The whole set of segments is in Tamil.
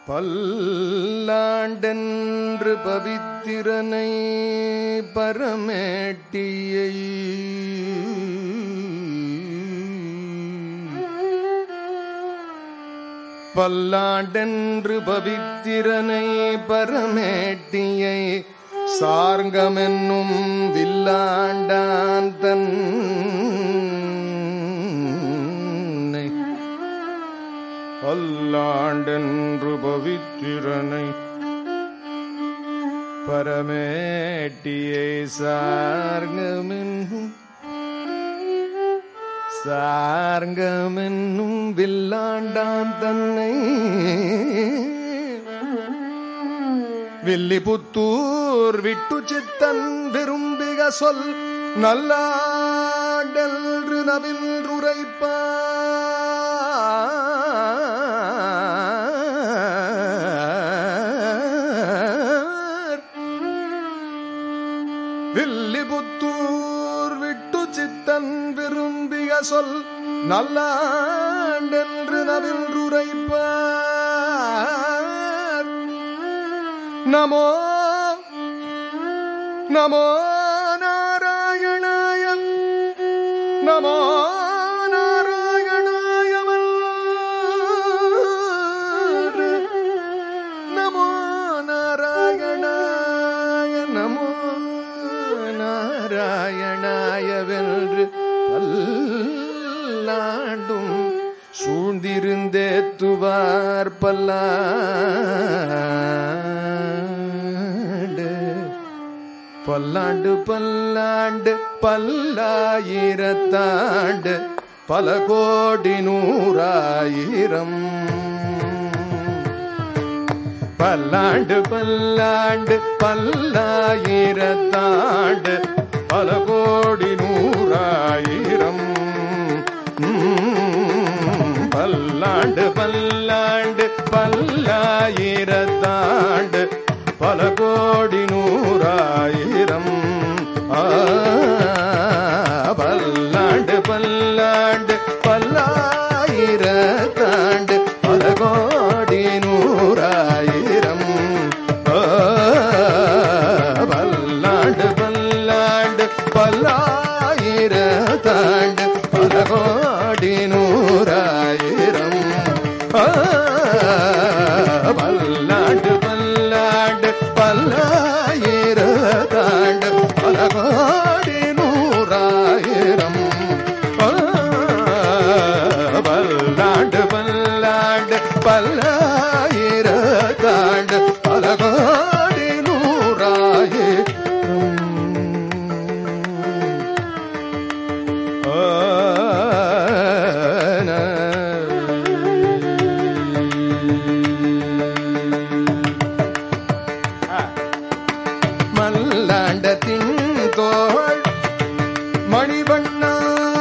பல்லாண்டென்று பவித்திரனை பரமேட்டியை பல்லாண்டென்று பவித்திரனை பரமேட்டியை சார்கமென்னும் வில்லாண்டான் தன்னை பல்லாண்டென்று பவித்திரனை பரமேட்டியை சார்கமென்னும் சார்கமென்னும் வில்லாண்டான் தன்னை வில்லிபுத்தூர் விட்டு சித்தன் விரும்பிக சொல் நல்லாடென்று நவில்றுரைப்பார் வில்லிபுத்தூர் விட்டு சித்தன் விரும்பிய சொல் நல்லாண்டென்று நவில்றுரைப்பார் நமோ நமோ நாராயணாய நமோ நாராயணாயவல் நமோ நாராயணாய நமோ நாராயணாயவென்று பல்லாண்டும் சூழ்ந்திருந்தேத்துவார் பல்லாண்டு பல்லாண்டு பல்லாண்டு பல்லாயிரத்தாண்டு பல கோடி நூறாயிரம் பல்லாண்டு பல்லாண்டு பல்லாயிரத்தாண்டு பல கோடி நூறாயிரம் உம், பல்லாண்டு பல்லாண்டு பல்லாயிரத்தாண்டு பல கோடி நூறாயிரம் ஆ, பல்லாண்டு பல்லாண்டு பல்லாயிரத்தாண்டு பல கோடி நூறாயிரம் ஆ, பல்லாண்டு பல்லாண்டு பல்லாயிரத்தாண்டு பல கோடி நூறாயிரம் ஆ, பல்லாண்டு பல்லாண்டு பல்லாயிரத்தாண்டு பல கோடி நூறாயிரம் ஆ, பல்லாண்டு பல்லாண்டு பல்லாயிரத்தாண்டு பல கோடி நூறாயிரம் மல்லாண்டத்தின் தோள் மணிவண்ணா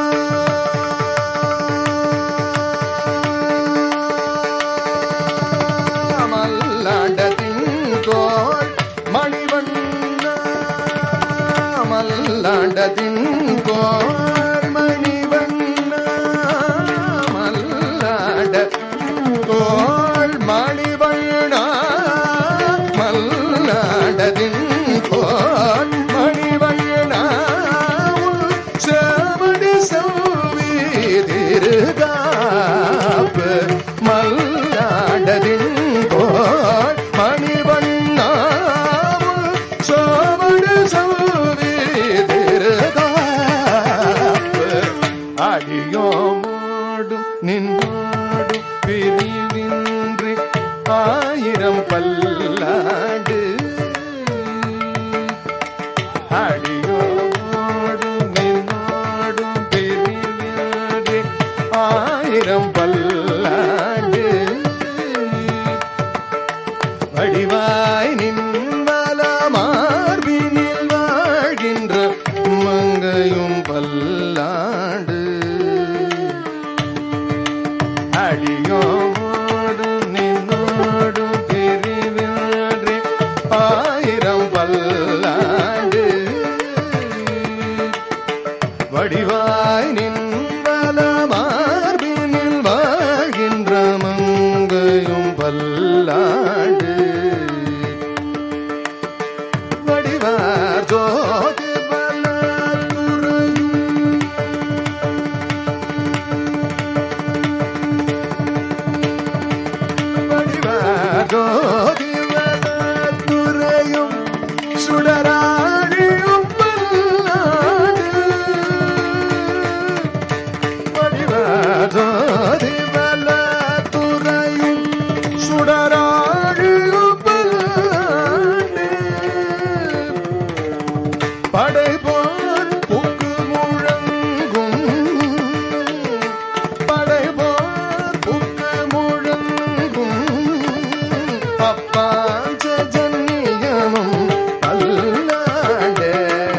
மல்லாண்டத்தின் தோள் மணிவண்ணா மல்லாண்டத்தின் தோள் மணிவண்ணா மல்லாண்ட தோள் மணிவண்ணா மல்லாண்டதின் தோள் மணிவண்ணா உன் சேவடி செவ்வி திருகாப்பு மல்லாண்டதின் தோள் மணிவண்ணா உன் சேவடி செவ்வி திருகாப்பு அடியோமோடும் நின்னோடும் பிரிவின்றி ஆயிரம் பல்லாண்டு அடியோமோடும் நின்னோடும் பிரிவின்றி ஆயிரம் பல்லாண்டு வடிவாய் நின்மல மார்பினில் வாழ்கின்ற மங்கையும் பல்லாண்டு அடியோடு நின்னோடு பிரிவின்றி ஆயிரம் பல்லாண்டு வடிவாய் நின்மல மார்பினில் வாழ்கின்ற மங்கையும் பல்லாண்டு வடிவார் ஜோதி பலத்துறையும் வடிவார் ஜோதி பலத்துறையும் சுடராழியும் பல்லாண்டு வடிவாதோதி வலத்துறையும் சுடராழியும் பல்லாண்டு படைபோர் புக்கு முழங்கும் படைபோர் புக்கு முழங்கும் அப்பாஞ்ச ஜன்னியமும் பல்லாண்டே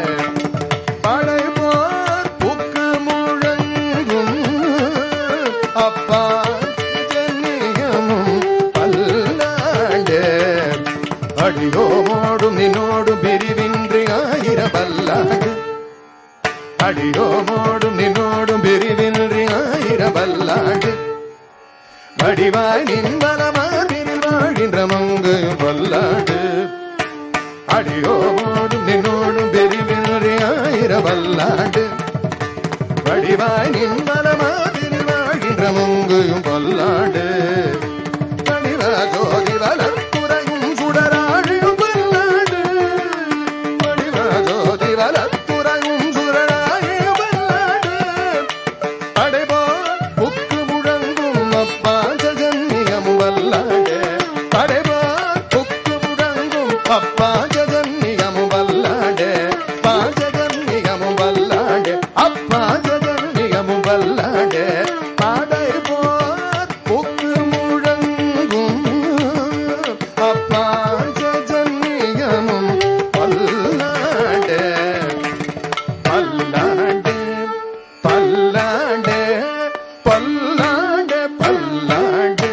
படைபோர் புக்கு முழங்கும் அப்பா ஜன்னியமும் பல்லாண்டே அடியோமோடும் நின்னோடும் பிரிவின்றி ஆயிர பல்லாண்டு அடியோமோடும் நின்னோடும் பிரிவின்றி ஆயிர பல்லாண்டு வடிவாய் நின் வலமாதில் வாழ்கின்ற மங்கு பல்லாண்டு அடியோமோடும் நின்னோடும் பிரிவின்றி ஆயிர பல்லாண்டு வடிவாய் நின் வலமாதில் வாழ்கின்ற மங்கையும் பல்லாண்டு வடிவா ஜோதி வலத்துறையும் சுடராழியும் பல்லாண்டு வடிவா ஜோதி வலத்துறையும் சுடராழியும் பல்லாண்டு அடைபோ புக்கு முழங்கும் அப்பா ஜகன்னியம் வல்லாண்டு அடைபோ புக்கு முழங்கும் அப்பா ஜகன்னியம் வல்லாண்டு பாஜகன்னியம் வல்லாண்டு அப்பா ஜகன்னியம் வல்லாண்டு அடைபோ புக்கு முழங்கும் அப்பா ஜகன்னியம் வல்லாண்டு பல்லாண்டு பல்லாண்டு பல்லாண்டு பல்லாண்டு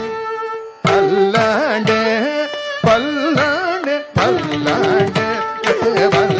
பல்லாண்டு பல்லாண்டு பல்லாண்டு